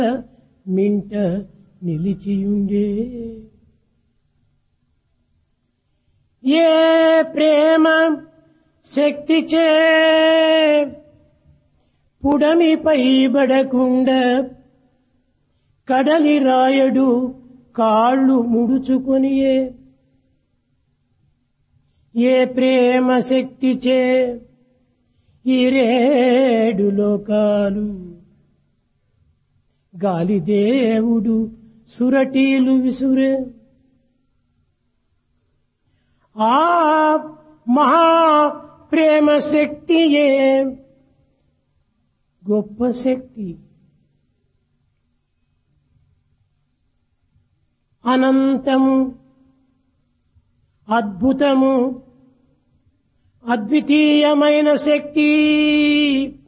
మింట నిలిచియుండే ఏ ప్రేమ శక్తిచే పుడమిపై బడకుండా కడలి రాయడు కాళ్ళు ముడుచుకొనియే ఏ ప్రేమ శక్తిచే ఈ రేడు లోకాలు గాలిదేవుడు సురటీలు విసురే ఆ మహా ప్రేమ శక్తియే గొప్ప శక్తి అనంతము అద్భుతము అద్వితీయమైన శక్తి